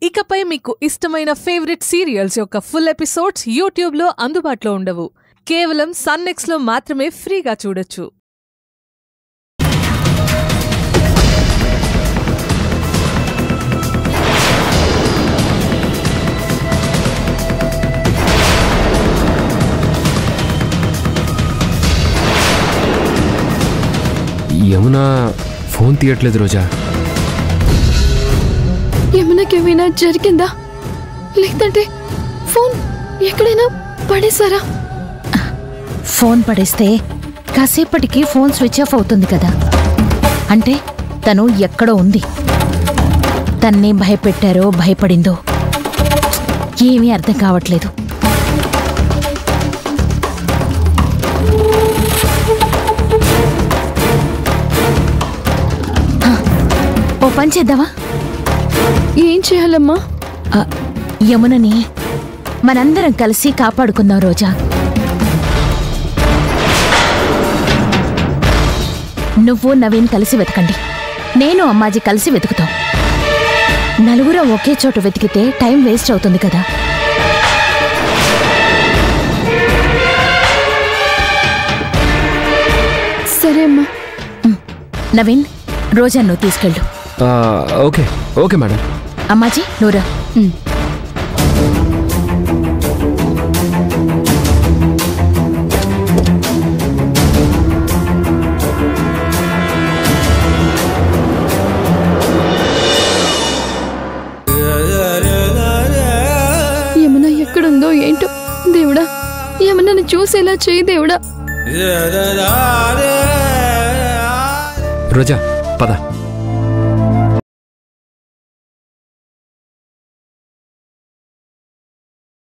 ఇకపై మీకు ఇష్టమైన ఫేవరెట్ సీరియల్స్ యొక్క ఫుల్ ఎపిసోడ్స్ యూట్యూబ్లో అందుబాటులో ఉండవు కేవలం సన్నెక్స్లో మాత్రమే ఫ్రీగా చూడొచ్చు యమున ఫోన్ తీయట్లేదు రోజా ఏమైనా జరిగిందా లేదంటే ఫోన్ ఎక్కడైనా పడేశారా ఫోన్ పడేస్తే కాసేపటికి ఫోన్ స్విచ్ ఆఫ్ అవుతుంది కదా అంటే తను ఎక్కడో ఉంది తన్ని భయపెట్టారో భయపడిందో ఏమీ అర్థం కావట్లేదు హ, ఓ పని చేద్దామా ఏం చేయాలమ్మా ఆ, యమునని మనందరం కలిసి కాపాడుకుందాం రోజా నువ్వు నవీన్ కలిసి వెతకండి నేను అమ్మాజీ కలిసి వెతుకుతాం నలుగురం ఒకే చోట వెతికితే టైం వేస్ట్ అవుతుంది కదా సరే అమ్మా నవీన్ రోజా నువ్వు తీసుకెళ్ళు ఆ, ఓకే ఓకే మేడం అమ్మాజీ నువ్వురా యమున ఎక్కడుందో ఏంటో దేవుడా యమునని చూసేలా చేయి దేవుడా రోజా పద